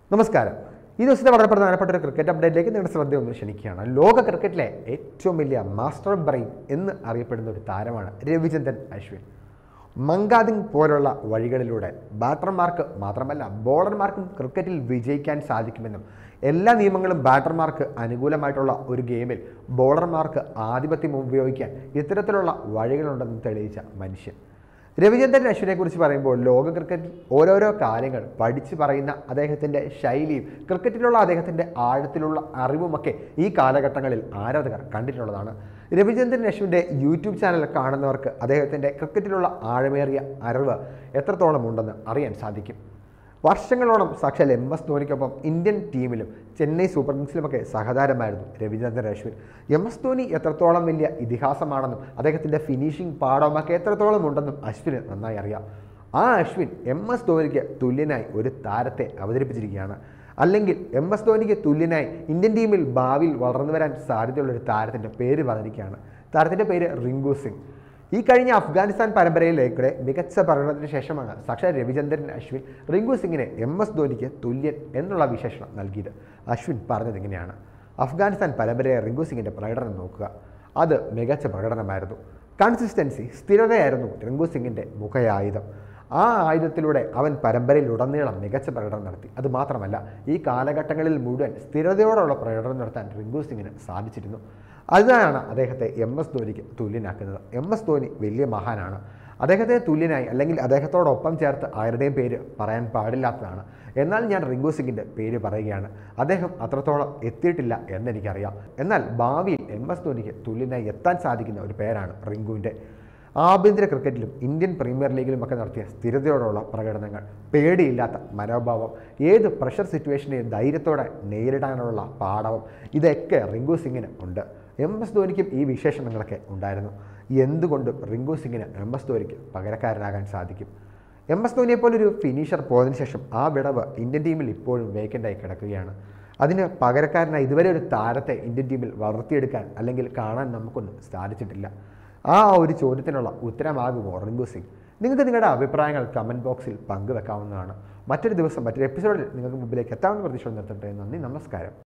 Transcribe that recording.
നമസ്കാരം ഈ ദിവസത്തെ വളരെ പ്രധാനപ്പെട്ട ഒരു ക്രിക്കറ്റ് അപ്ഡേറ്റിലേക്ക് നിങ്ങളുടെ ശ്രദ്ധ ഒന്ന് ക്ഷണിക്കുകയാണ് ലോക ക്രിക്കറ്റിലെ ഏറ്റവും വലിയ മാസ്റ്റർ ബ്രെയിൻ എന്ന് അറിയപ്പെടുന്ന ഒരു താരമാണ് രവിചന്ദ്രൻ അശ്വിൻ മങ്കാദിങ് പോലുള്ള വഴികളിലൂടെ ബാറ്റർമാർക്ക് മാത്രമല്ല ബോളർമാർക്കും ക്രിക്കറ്റിൽ വിജയിക്കാൻ സാധിക്കുമെന്നും എല്ലാ നിയമങ്ങളും ബാറ്റർമാർക്ക് അനുകൂലമായിട്ടുള്ള ഒരു ഗെയിമിൽ ബോളർമാർക്ക് ആധിപത്യം ഉപയോഗിക്കാൻ ഇത്തരത്തിലുള്ള വഴികളുണ്ടെന്ന് തെളിയിച്ച മനുഷ്യൻ രവിചന്ദ്രൻ അശ്വിനെ കുറിച്ച് പറയുമ്പോൾ ലോക ക്രിക്കറ്റിൽ ഓരോരോ കാര്യങ്ങൾ പഠിച്ചു പറയുന്ന അദ്ദേഹത്തിൻ്റെ ശൈലിയും ക്രിക്കറ്റിലുള്ള അദ്ദേഹത്തിൻ്റെ ആഴത്തിലുള്ള അറിവുമൊക്കെ ഈ കാലഘട്ടങ്ങളിൽ ആരാധകർ കണ്ടിട്ടുള്ളതാണ് രവിചന്ദ്രൻ അശ്വിൻ്റെ യൂട്യൂബ് ചാനൽ കാണുന്നവർക്ക് അദ്ദേഹത്തിൻ്റെ ക്രിക്കറ്റിലുള്ള ആഴമേറിയ അറിവ് എത്രത്തോളം ഉണ്ടെന്ന് അറിയാൻ സാധിക്കും വർഷങ്ങളോളം സാക്ഷാൽ എം എസ് ധോണിക്കൊപ്പം ഇന്ത്യൻ ടീമിലും ചെന്നൈ സൂപ്പർ കിങ്സിലുമൊക്കെ സഹതാരമായിരുന്നു രവിചന്ദ്രൻ അശ്വിൻ എം എസ് ധോണി എത്രത്തോളം വലിയ ഇതിഹാസമാണെന്നും അദ്ദേഹത്തിൻ്റെ ഫിനിഷിംഗ് പാഠമൊക്കെ എത്രത്തോളം ഉണ്ടെന്നും അശ്വിന് നന്നായി അറിയാം ആ അശ്വിൻ എം എസ് ധോണിക്ക് തുല്യനായി ഒരു താരത്തെ അവതരിപ്പിച്ചിരിക്കുകയാണ് അല്ലെങ്കിൽ എം എസ് ധോണിക്ക് തുല്യനായി ഇന്ത്യൻ ടീമിൽ ഭാവിയിൽ വളർന്നു വരാൻ സാധ്യതയുള്ള ഒരു താരത്തിൻ്റെ പേര് പറഞ്ഞിരിക്കുകയാണ് താരത്തിൻ്റെ പേര് റിങ്കു സിംഗ് ഈ കഴിഞ്ഞ അഫ്ഗാനിസ്ഥാൻ പരമ്പരയിലേക്കൂടെ മികച്ച പ്രകടനത്തിന് ശേഷമാണ് സാക്ഷാൽ രവിചന്ദ്രൻ അശ്വിൻ റിങ്കു സിംഗിനെ എം എസ് ധോനിക്ക് തുല്യൻ എന്നുള്ള വിശേഷണം നൽകിയത് അശ്വിൻ പറഞ്ഞത് ഇങ്ങനെയാണ് അഫ്ഗാനിസ്ഥാൻ പരമ്പരയെ റിങ്കു സിംഗിൻ്റെ പ്രകടനം നോക്കുക അത് മികച്ച പ്രകടനമായിരുന്നു കൺസിസ്റ്റൻസി സ്ഥിരതയായിരുന്നു റിങ്കു സിംഗിൻ്റെ മുഖയായുധം ആ ആയുധത്തിലൂടെ അവൻ പരമ്പരയിലുടനീളം മികച്ച പ്രകടനം നടത്തി അത് മാത്രമല്ല ഈ കാലഘട്ടങ്ങളിൽ മുഴുവൻ സ്ഥിരതയോടുള്ള പ്രകടനം നടത്താൻ റിങ്കു സിംഗിന് സാധിച്ചിരുന്നു അതിനാണ് അദ്ദേഹത്തെ എം എസ് ധോനിക്ക് തുല്യനാക്കുന്നത് എം എസ് ധോനി വലിയ മഹാനാണ് അദ്ദേഹത്തെ തുല്യനായി അല്ലെങ്കിൽ അദ്ദേഹത്തോടൊപ്പം ചേർത്ത് ആരുടെയും പേര് പറയാൻ പാടില്ലാത്തതാണ് എന്നാൽ ഞാൻ റിങ്കു സിംഗിൻ്റെ പേര് പറയുകയാണ് അദ്ദേഹം അത്രത്തോളം എത്തിയിട്ടില്ല എന്നെനിക്കറിയാം എന്നാൽ ഭാവിയിൽ എം എസ് ധോനിക്ക് തുല്യനായി എത്താൻ സാധിക്കുന്ന ഒരു പേരാണ് റിങ്കുവിൻ്റെ ആഭ്യന്തര ക്രിക്കറ്റിലും ഇന്ത്യൻ പ്രീമിയർ ലീഗിലും ഒക്കെ നടത്തിയ സ്ഥിരതയോടുള്ള പ്രകടനങ്ങൾ പേടിയില്ലാത്ത മനോഭാവം ഏത് പ്രഷർ സിറ്റുവേഷനെയും ധൈര്യത്തോടെ നേരിടാനുള്ള പാഠവും ഇതൊക്കെ റിങ്കു സിംഗിന് ഉണ്ട് എം എസ് ധോനിക്കും ഈ വിശേഷണങ്ങളൊക്കെ ഉണ്ടായിരുന്നു എന്തുകൊണ്ടും റിങ്കു സിംഗിന് എം എസ് ധോനിക്ക് പകരക്കാരനാകാൻ സാധിക്കും എം എസ് ധോനിയെ പോലൊരു ഫിനിഷർ പോയതിനു ശേഷം ആ വിടവ് ഇന്ത്യൻ ടീമിൽ ഇപ്പോഴും വേക്കൻ്റായി കിടക്കുകയാണ് അതിന് പകരക്കാരനായി ഇതുവരെ ഒരു താരത്തെ ഇന്ത്യൻ ടീമിൽ വളർത്തിയെടുക്കാൻ അല്ലെങ്കിൽ കാണാൻ നമുക്കൊന്നും സാധിച്ചിട്ടില്ല ആ ഒരു ചോദ്യത്തിനുള്ള ഉത്തരമാകുമോ റിങ്കു സിംഗ് നിങ്ങൾക്ക് നിങ്ങളുടെ അഭിപ്രായങ്ങൾ കമൻറ്റ് ബോക്സിൽ പങ്കുവെക്കാവുന്നതാണ് മറ്റൊരു ദിവസം മറ്റൊരു എപ്പിസോഡിൽ നിങ്ങൾക്ക് മുമ്പിലേക്ക് എത്താവുന്ന പ്രതീക്ഷ നിർത്തട്ടെ നന്ദി നമസ്കാരം